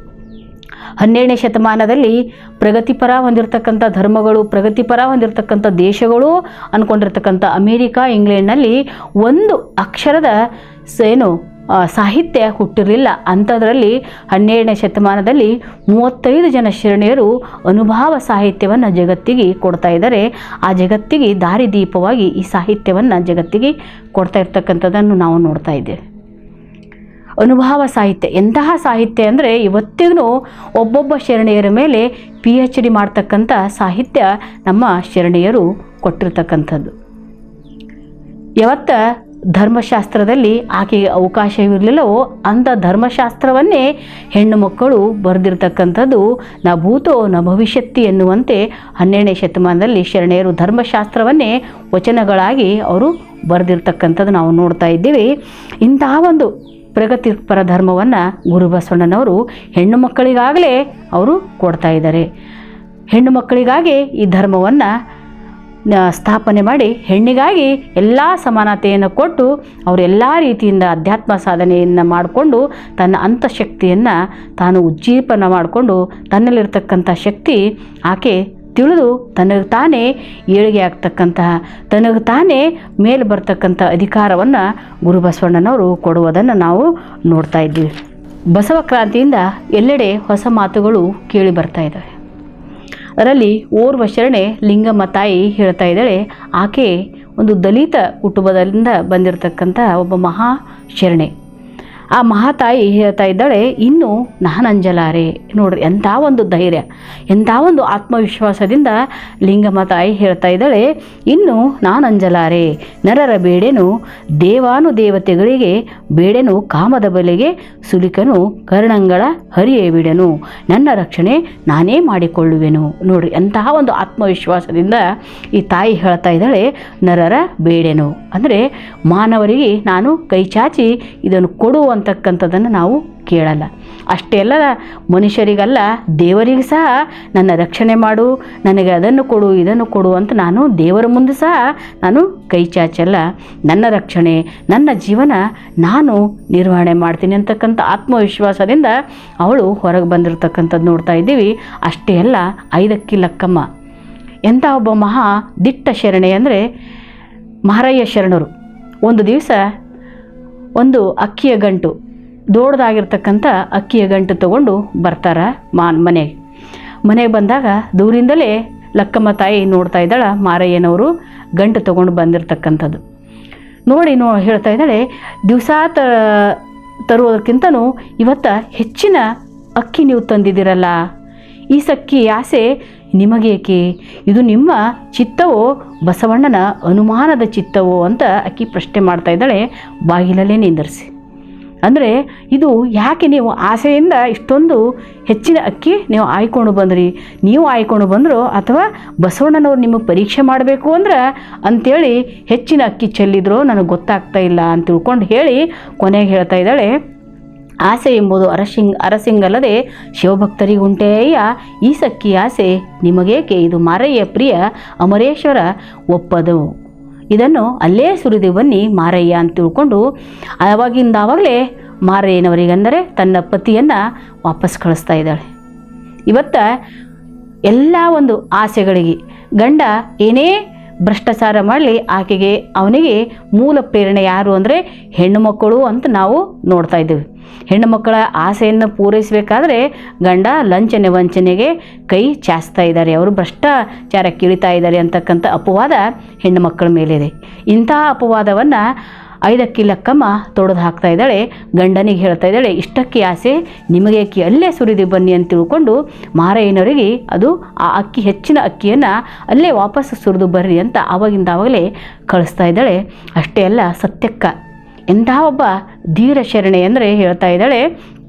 ಹನ್ನೆರಡನೇ ಶತಮಾನದಲ್ಲಿ ಪ್ರಗತಿಪರ ಹೊಂದಿರತಕ್ಕಂಥ ಧರ್ಮಗಳು ಪ್ರಗತಿಪರ ಹೊಂದಿರತಕ್ಕಂಥ ದೇಶಗಳು ಅಂದ್ಕೊಂಡಿರ್ತಕ್ಕಂಥ ಅಮೇರಿಕಾ ಇಂಗ್ಲೆಂಡ್ನಲ್ಲಿ ಒಂದು ಅಕ್ಷರದ ಸ- ಏನು ಆ, ಸಾಹಿತ್ಯ ಹುಟ್ಟಿರಲಿಲ್ಲ ಅಂಥದ್ರಲ್ಲಿ ಹನ್ನೆರಡನೇ ಶತಮಾನದಲ್ಲಿ ಮೂವತ್ತೈದು ಜನ ಶರಣೆಯರು ಅನುಭವ ಸಾಹಿತ್ಯವನ್ನು ಜಗತ್ತಿಗೆ ಕೊಡ್ತಾ ಇದ್ದಾರೆ ಆ ಜಗತ್ತಿಗೆ ದಾರಿದೀಪವಾಗಿ ಈ ಸಾಹಿತ್ಯವನ್ನು ಜಗತ್ತಿಗೆ ಕೊಡ್ತಾ ಇರ್ತಕ್ಕಂಥದ್ದನ್ನು ನಾವು ನೋಡ್ತಾ ಇದ್ದೇವೆ ಅನುಭವ ಸಾಹಿತ್ಯ ಎಂತಹ ಸಾಹಿತ್ಯ ಅಂದರೆ ಇವತ್ತಿಗೂ ಒಬ್ಬೊಬ್ಬ ಶರಣೆಯರ ಮೇಲೆ ಪಿ ಎಚ್ ಡಿ ಮಾಡ್ತಕ್ಕಂಥ ಸಾಹಿತ್ಯ ನಮ್ಮ ಶರಣೆಯರು ಕೊಟ್ಟಿರ್ತಕ್ಕಂಥದ್ದು ಯಾವತ್ತ ಧರ್ಮಶಾಸ್ತ್ರದಲ್ಲಿ ಆಕೆಗೆ ಅವಕಾಶವಿರಲಿಲ್ಲವೋ ಅಂಥ ಧರ್ಮಶಾಸ್ತ್ರವನ್ನೇ ಹೆಣ್ಣು ಮಕ್ಕಳು ಬರೆದಿರ್ತಕ್ಕಂಥದ್ದು ನ ಭೂತೋ ನ ಭವಿಷ್ಯತ್ತಿ ಎನ್ನುವಂತೆ ಹನ್ನೆರಡನೇ ಶತಮಾನದಲ್ಲಿ ಶರಣೆಯರು ಧರ್ಮಶಾಸ್ತ್ರವನ್ನೇ ವಚನಗಳಾಗಿ ಅವರು ಬರೆದಿರ್ತಕ್ಕಂಥದ್ದು ನಾವು ನೋಡ್ತಾ ಇದ್ದೀವಿ ಇಂತಹ ಒಂದು ಪ್ರಗತಿಪರ ಧರ್ಮವನ್ನು ಗುರು ಬಸವಣ್ಣನವರು ಹೆಣ್ಣು ಮಕ್ಕಳಿಗಾಗಲೇ ಅವರು ಕೊಡ್ತಾ ಇದ್ದಾರೆ ಹೆಣ್ಣು ಮಕ್ಕಳಿಗಾಗಿ ಈ ಧರ್ಮವನ್ನು ನ- ಸ್ಥಾಪನೆ ಮಾಡಿ ಹೆಣ್ಣಿಗಾಗಿ ಎಲ್ಲ ಸಮಾನತೆಯನ್ನು ಕೊಟ್ಟು ಅವರು ಎಲ್ಲ ರೀತಿಯಿಂದ ಅಧ್ಯಾತ್ಮ ಸಾಧನೆಯನ್ನು ಮಾಡಿಕೊಂಡು ತನ್ನ ಅಂತಃಶಕ್ತಿಯನ್ನು ತಾನು ಉಜ್ಜೀಪನ ಮಾಡಿಕೊಂಡು ತನ್ನಲ್ಲಿರ್ತಕ್ಕಂಥ ಶಕ್ತಿ ಆಕೆ ತಿಳಿದು ತನಗೆ ತಾನೇ ಏಳಿಗೆ ಆಗ್ತಕ್ಕಂತಹ ತನಗೆ ತಾನೇ ಮೇಲೆ ಬರ್ತಕ್ಕಂಥ ಅಧಿಕಾರವನ್ನು ಗುರು ಬಸವಣ್ಣನವರು ಕೊಡುವುದನ್ನು ನಾವು ನೋಡ್ತಾ ಇದ್ದೀವಿ ಬಸವ ಕ್ರಾಂತಿಯಿಂದ ಎಲ್ಲೆಡೆ ಹೊಸ ಮಾತುಗಳು ಕೇಳಿ ಬರ್ತಾ ಇದ್ದಾವೆ ಅದರಲ್ಲಿ ಓರ್ವ ಶರಣೆ ಲಿಂಗಮ್ಮ ತಾಯಿ ಹೇಳ್ತಾ ಇದ್ದಾಳೆ ಆಕೆ ಒಂದು ದಲಿತ ಕುಟುಂಬದಿಂದ ಬಂದಿರತಕ್ಕಂಥ ಒಬ್ಬ ಮಹಾ ಶರಣೆ ಆ ಮಹಾತಾಯಿ ಹೇಳ್ತಾ ಇದ್ದಾಳೆ ಇನ್ನು ನಾನಂಜಲಾರೆ ನೋಡ್ರಿ ಎಂಥ ಒಂದು ಧೈರ್ಯ ಎಂಥ ಒಂದು ಆತ್ಮವಿಶ್ವಾಸದಿಂದ ಲಿಂಗಮ್ಮ ತಾಯಿ ಹೇಳ್ತಾ ಇದ್ದಾಳೆ ಇನ್ನು ನಾನಂಜಲಾರೆ ನರರ ಬೇಡೆನು ದೇವಾನುದೇವತೆಗಳಿಗೆ ಬೇಡೆನು ಕಾಮದ ಬಲೆಗೆ ಸುಲಿಕನು ಕರ್ಣಂಗಳ ಹರಿಯೇ ಬಿಡೆನು ನನ್ನ ರಕ್ಷಣೆ ನಾನೇ ಮಾಡಿಕೊಳ್ಳುವೆನು ನೋಡ್ರಿ ಎಂತಹ ಒಂದು ಆತ್ಮವಿಶ್ವಾಸದಿಂದ ಈ ತಾಯಿ ಹೇಳ್ತಾ ಇದ್ದಾಳೆ ನರರ ಬೇಡೆನು ಅಂದರೆ ಮಾನವರಿಗೆ ನಾನು ಕೈ ಚಾಚಿ ಇದನ್ನು ಕೊಡು ಅಂತಕ್ಕಂಥದ್ದನ್ನು ನಾವು ಕೇಳಲ್ಲ ಅಷ್ಟೇ ಅಲ್ಲ ಮನುಷ್ಯರಿಗಲ್ಲ ದೇವರಿಗೆ ಸಹ ನನ್ನ ರಕ್ಷಣೆ ಮಾಡು ನನಗೆ ಅದನ್ನು ಕೊಡು ಇದನ್ನು ಕೊಡು ಅಂತ ನಾನು ದೇವರ ಮುಂದೆ ಸಹ ನಾನು ಕೈ ಚಾಚಲ್ಲ ನನ್ನ ರಕ್ಷಣೆ ನನ್ನ ಜೀವನ ನಾನು ನಿರ್ವಹಣೆ ಮಾಡ್ತೀನಿ ಅಂತಕ್ಕಂಥ ಆತ್ಮವಿಶ್ವಾಸದಿಂದ ಅವಳು ಹೊರಗೆ ಬಂದಿರತಕ್ಕಂಥದ್ದು ನೋಡ್ತಾ ಇದ್ದೀವಿ ಅಷ್ಟೇ ಅಲ್ಲ ಐದಕ್ಕಿ ಲಕ್ಕಮ್ಮ ಎಂಥ ಒಬ್ಬ ಮಹಾ ದಿಟ್ಟ ಶರಣೆ ಅಂದರೆ ಮಹಾರಯ್ಯ ಶರಣರು ಒಂದು ದಿವಸ ಒಂದು ಅಕ್ಕಿಯ ಗಂಟು ದೊಡ್ಡದಾಗಿರ್ತಕ್ಕಂಥ ಅಕ್ಕಿಯ ಗಂಟು ತಗೊಂಡು ಬರ್ತಾರ ಮಾ ಮನೆಗೆ ಮನೆಗೆ ಬಂದಾಗ ದೂರಿಂದಲೇ ಲಕ್ಕಮ್ಮ ತಾಯಿ ನೋಡ್ತಾ ಇದ್ದಾಳ ಮಾರಯ್ಯನವರು ಗಂಟು ತಗೊಂಡು ಬಂದಿರತಕ್ಕಂಥದ್ದು ನೋಡಿ ನೋ ಹೇಳ್ತಾ ಇದ್ದಾಳೆ ದಿವಸ ತ ತರುವುದಕ್ಕಿಂತನೂ ಇವತ್ತು ಹೆಚ್ಚಿನ ಅಕ್ಕಿ ನೀವು ತಂದಿದ್ದೀರಲ್ಲ ಈ ಸಕ್ಕಿ ಆಸೆ ನಿಮಗೇಕೆ ಇದು ನಿಮ್ಮ ಚಿತ್ತವೋ ಬಸವಣ್ಣನ ಅನುಮಾನದ ಚಿತ್ತವೋ ಅಂತ ಅಕ್ಕಿ ಪ್ರಶ್ನೆ ಮಾಡ್ತಾ ಇದ್ದಾಳೆ ಬಾಗಿಲಲ್ಲೇ ನಿಂದಿರಿಸಿ ಅಂದರೆ ಇದು ಯಾಕೆ ನೀವು ಆಸೆಯಿಂದ ಇಷ್ಟೊಂದು ಹೆಚ್ಚಿನ ಅಕ್ಕಿ ನೀವು ಆಯ್ಕೊಂಡು ಬಂದ್ರಿ ನೀವು ಆಯ್ಕೊಂಡು ಬಂದರೂ ಅಥವಾ ಬಸವಣ್ಣನವ್ರು ನಿಮಗೆ ಪರೀಕ್ಷೆ ಮಾಡಬೇಕು ಅಂದ್ರೆ ಅಂಥೇಳಿ ಹೆಚ್ಚಿನ ಅಕ್ಕಿ ಚೆಲ್ಲಿದ್ರೋ ನನಗೆ ಗೊತ್ತಾಗ್ತಾ ಇಲ್ಲ ಅಂತ ತಿಳ್ಕೊಂಡು ಹೇಳಿ ಕೊನೆಗೆ ಹೇಳ್ತಾ ಇದ್ದಾಳೆ ಆಸೆ ಎಂಬುದು ಅರಸಿಂಗ್ ಅರಸಿಂಗಲ್ಲದೆ ಶಿವಭಕ್ತರಿಗುಂಟೇಯ ಈ ಸಕ್ಕಿ ಆಸೆ ನಿಮಗೇಕೆ ಇದು ಮಾರಯ್ಯ ಪ್ರಿಯ ಅಮರೇಶ್ವರ ಒಪ್ಪದು ಇದನ್ನು ಅಲ್ಲೇ ಸುರಿದು ಬನ್ನಿ ಮಾರಯ್ಯ ಅಂತ ತಿಳ್ಕೊಂಡು ಆವಾಗಿಂದ ಆವಾಗಲೇ ಮಾರಯ್ಯನವರಿಗಂದರೆ ತನ್ನ ಪತಿಯನ್ನು ವಾಪಸ್ ಕಳಿಸ್ತಾ ಇದ್ದಾಳೆ ಇವತ್ತ ಎಲ್ಲ ಒಂದು ಆಸೆಗಳಿಗೆ ಗಂಡ ಏನೇ ಭ್ರಷ್ಟಾಚಾರ ಮಾಡಲಿ ಆಕೆಗೆ ಅವನಿಗೆ ಮೂಲ ಪ್ರೇರಣೆ ಯಾರು ಅಂದರೆ ಹೆಣ್ಣು ಮಕ್ಕಳು ಅಂತ ನಾವು ನೋಡ್ತಾ ಇದ್ದೀವಿ ಹೆಣ್ಣು ಮಕ್ಕಳ ಆಸೆಯನ್ನು ಪೂರೈಸಬೇಕಾದ್ರೆ ಗಂಡ ಲಂಚನೆ ವಂಚನೆಗೆ ಕೈ ಚಾಚ್ತಾ ಇದ್ದಾರೆ ಅವರು ಭ್ರಷ್ಟಾಚಾರಕ್ಕೆ ಇಳಿತಾ ಇದ್ದಾರೆ ಅಂತಕ್ಕಂಥ ಅಪವಾದ ಹೆಣ್ಣು ಮಕ್ಕಳ ಮೇಲಿದೆ ಇಂಥ ಅಪವಾದವನ್ನು ಐದಕ್ಕಿ ಲಕ್ಕಮ್ಮ ತೊಡೆದು ಹಾಕ್ತಾ ಇದ್ದಾಳೆ ಗಂಡನಿಗೆ ಹೇಳ್ತಾ ಇದ್ದಾಳೆ ಇಷ್ಟಕ್ಕೆ ಆಸೆ ನಿಮಗೆ ಅಕ್ಕಿ ಅಲ್ಲೇ ಸುರಿದು ಬನ್ನಿ ಅಂತ ತಿಳ್ಕೊಂಡು ಮಾರಯ್ಯನವರಿಗೆ ಅದು ಆ ಅಕ್ಕಿ ಹೆಚ್ಚಿನ ಅಕ್ಕಿಯನ್ನು ಅಲ್ಲೇ ವಾಪಸ್ ಸುರಿದು ಬರ್ರಿ ಅಂತ ಆವಾಗಿಂದ ಆವಾಗಲೇ ಕಳಿಸ್ತಾ ಇದ್ದಾಳೆ ಅಷ್ಟೇ ಅಲ್ಲ ಸತ್ಯಕ್ಕ ಎಂಥ ಒಬ್ಬ ಧೀರ ಶರಣೆ ಅಂದರೆ ಹೇಳ್ತಾ ಇದ್ದಾಳೆ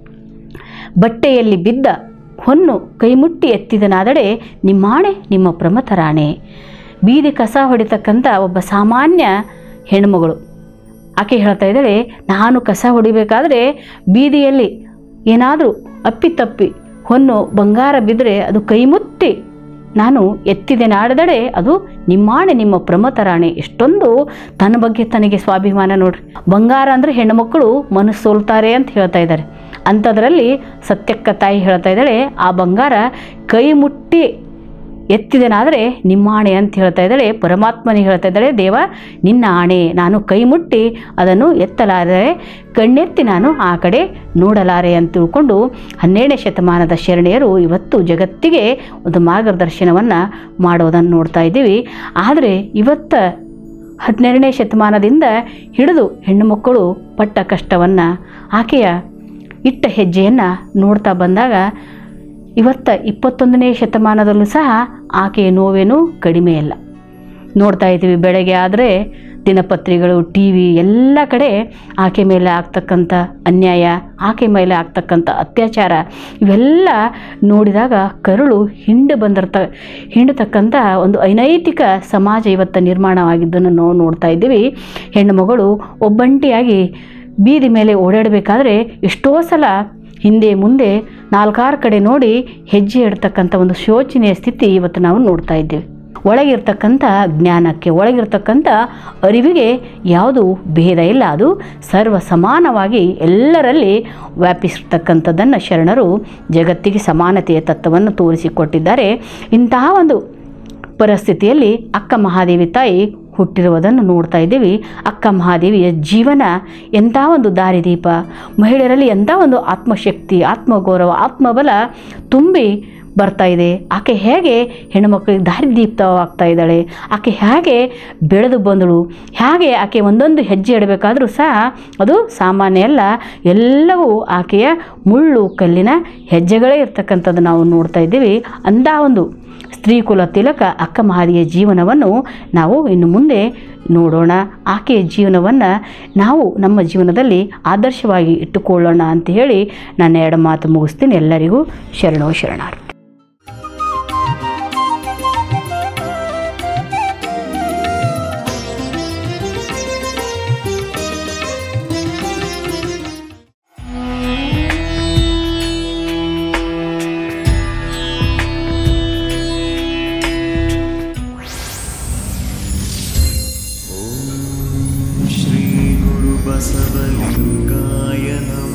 ಬಟ್ಟೆಯಲ್ಲಿ ಬಿದ್ದ ಹೊನ್ನು ಕೈಮುಟ್ಟಿ ಎತ್ತಿದನಾದಡೆ ನಿಮ್ಮಾಣೆ ನಿಮ್ಮ ಪ್ರಮಥರಾಣೆ ಬೀದಿ ಕಸ ಹೊಡಿತಕ್ಕಂಥ ಒಬ್ಬ ಸಾಮಾನ್ಯ ಹೆಣ್ಮಗಳು ಆಕೆ ಹೇಳ್ತಾ ಇದ್ದಾಳೆ ನಾನು ಕಸ ಹೊಡಿಬೇಕಾದ್ರೆ ಬೀದಿಯಲ್ಲಿ ಏನಾದರೂ ಅಪ್ಪಿತಪ್ಪಿ ಹೊನ್ನು ಬಂಗಾರ ಬಿದ್ದರೆ ಅದು ಕೈಮುಟ್ಟಿ ನಾನು ಎತ್ತಿದೆ ನಾಡದಡೆ ಅದು ನಿಮ್ಮಾಣೆ ನಿಮ್ಮ ಪ್ರಮತರಾಣೆ ಎಷ್ಟೊಂದು ತನ್ನ ಬಗ್ಗೆ ತನಗೆ ಸ್ವಾಭಿಮಾನ ನೋಡ್ರಿ ಬಂಗಾರ ಅಂದರೆ ಹೆಣ್ಣುಮಕ್ಕಳು ಮನಸ್ಸು ಸೋಲ್ತಾರೆ ಅಂತ ಹೇಳ್ತಾ ಇದ್ದಾರೆ ಅಂಥದ್ರಲ್ಲಿ ಸತ್ಯಕ್ಕ ತಾಯಿ ಹೇಳ್ತಾ ಇದ್ದಾಳೆ ಆ ಬಂಗಾರ ಕೈ ಮುಟ್ಟಿ ಎತ್ತಿದನಾದರೆ ನಿಮ್ಮ ಆಣೆ ಅಂತ ಹೇಳ್ತಾ ಇದ್ದಾಳೆ ಪರಮಾತ್ಮನಿಗೆ ಹೇಳ್ತಾ ಇದ್ದಾಳೆ ದೇವ ನಿನ್ನ ಆಣೆ ನಾನು ಕೈ ಮುಟ್ಟಿ ಅದನ್ನು ಎತ್ತಲಾದರೆ ಕಣ್ಣೆತ್ತಿ ನಾನು ಆ ಕಡೆ ನೋಡಲಾರೆ ಅಂತ ತಿಳ್ಕೊಂಡು ಹನ್ನೆರಡನೇ ಶತಮಾನದ ಶರಣೆಯರು ಇವತ್ತು ಜಗತ್ತಿಗೆ ಒಂದು ಮಾರ್ಗದರ್ಶನವನ್ನು ಮಾಡೋದನ್ನು ನೋಡ್ತಾ ಇದ್ದೀವಿ ಆದರೆ ಇವತ್ತ ಹದಿನೆರಡನೇ ಶತಮಾನದಿಂದ ಹಿಡಿದು ಹೆಣ್ಣು ಮಕ್ಕಳು ಪಟ್ಟ ಕಷ್ಟವನ್ನು ಆಕೆಯ ಇಟ್ಟ ಹೆಜ್ಜೆಯನ್ನು ನೋಡ್ತಾ ಬಂದಾಗ ಇವತ್ತ ಇಪ್ಪತ್ತೊಂದನೇ ಶತಮಾನದಲ್ಲೂ ಸಹ ಆಕೆಯ ನೋವೇನು ಕಡಿಮೆ ಇಲ್ಲ ನೋಡ್ತಾ ಇದ್ದೀವಿ ಬೆಳಗ್ಗೆ ಆದರೆ ದಿನಪತ್ರಿಕೆಗಳು ಟಿ ವಿ ಎಲ್ಲ ಕಡೆ ಆಕೆ ಮೇಲೆ ಆಗ್ತಕ್ಕಂಥ ಅನ್ಯಾಯ ಆಕೆ ಮೇಲೆ ಆಗ್ತಕ್ಕಂಥ ಅತ್ಯಾಚಾರ ಇವೆಲ್ಲ ನೋಡಿದಾಗ ಕರುಳು ಹಿಂಡು ಬಂದಿರ್ತ ಹಿಂಡತಕ್ಕಂಥ ಒಂದು ಅನೈತಿಕ ಸಮಾಜ ಇವತ್ತು ನಿರ್ಮಾಣವಾಗಿದ್ದನ್ನು ನಾವು ನೋಡ್ತಾ ಇದ್ದೀವಿ ಹೆಣ್ಣು ಮಗಳು ಒಬ್ಬಂಟಿಯಾಗಿ ಬೀದಿ ಮೇಲೆ ಓಡಾಡಬೇಕಾದ್ರೆ ಎಷ್ಟೋ ಸಲ ಹಿಂದೆ ಮುಂದೆ ನಾಲ್ಕಾರು ಕಡೆ ನೋಡಿ ಹೆಜ್ಜೆ ಇಡ್ತಕ್ಕಂಥ ಒಂದು ಶೋಚನೀಯ ಸ್ಥಿತಿ ಇವತ್ತು ನಾವು ನೋಡ್ತಾ ಇದ್ದೇವೆ ಒಳಗಿರ್ತಕ್ಕಂಥ ಜ್ಞಾನಕ್ಕೆ ಒಳಗಿರ್ತಕ್ಕಂಥ ಅರಿವಿಗೆ ಯಾವುದು ಭೇದ ಇಲ್ಲ ಅದು ಸರ್ವ ಸಮಾನವಾಗಿ ಎಲ್ಲರಲ್ಲಿ ವ್ಯಾಪಿಸಿರ್ತಕ್ಕಂಥದ್ದನ್ನು ಶರಣರು ಜಗತ್ತಿಗೆ ಸಮಾನತೆಯ ತತ್ವವನ್ನು ತೋರಿಸಿಕೊಟ್ಟಿದ್ದಾರೆ ಇಂತಹ ಒಂದು ಪರಿಸ್ಥಿತಿಯಲ್ಲಿ ಅಕ್ಕ ಮಹಾದೇವಿ ತಾಯಿ ಹುಟ್ಟಿರುವುದನ್ನು ನೋಡ್ತಾ ಇದ್ದೀವಿ ಅಕ್ಕ ಮಹಾದೇವಿಯ ಜೀವನ ಎಂಥ ಒಂದು ದಾರಿದೀಪ ಮಹಿಳೆಯರಲ್ಲಿ ಎಂಥ ಒಂದು ಆತ್ಮಶಕ್ತಿ ಆತ್ಮಗೌರವ ಆತ್ಮಬಲ ತುಂಬಿ ಬರ್ತಾ ಇದೆ ಆಕೆ ಹೇಗೆ ಹೆಣ್ಣುಮಕ್ಕಳಿಗೆ ದಾರಿದೀಪ್ತವಾಗ್ತಾ ಇದ್ದಾಳೆ ಆಕೆ ಹೇಗೆ ಬೆಳೆದು ಬಂದಳು ಹೇಗೆ ಆಕೆ ಒಂದೊಂದು ಹೆಜ್ಜೆ ಇಡಬೇಕಾದ್ರೂ ಸಹ ಅದು ಸಾಮಾನ್ಯ ಅಲ್ಲ ಎಲ್ಲವೂ ಆಕೆಯ ಮುಳ್ಳು ಕಲ್ಲಿನ ಹೆಜ್ಜೆಗಳೇ ಇರ್ತಕ್ಕಂಥದ್ದು ನಾವು ನೋಡ್ತಾ ಇದ್ದೀವಿ ಅಂಥ ಒಂದು ಸ್ತ್ರೀಕುಲ ತಿಲಕ ಅಕ್ಕ ಮಹಾದಿಯ ಜೀವನವನ್ನು ನಾವು ಇನ್ನು ಮುಂದೆ ನೋಡೋಣ ಆಕೆಯ ಜೀವನವನ್ನು ನಾವು ನಮ್ಮ ಜೀವನದಲ್ಲಿ ಆದರ್ಶವಾಗಿ ಇಟ್ಟುಕೊಳ್ಳೋಣ ಅಂತ ಹೇಳಿ ನಾನು ಎರಡು ಮಾತು ಮುಗಿಸ್ತೀನಿ ಎಲ್ಲರಿಗೂ ಶರಣೋ ಶರಣಾರ್ಥಿ श्रीगुरुबसवलिङ्गाय नमः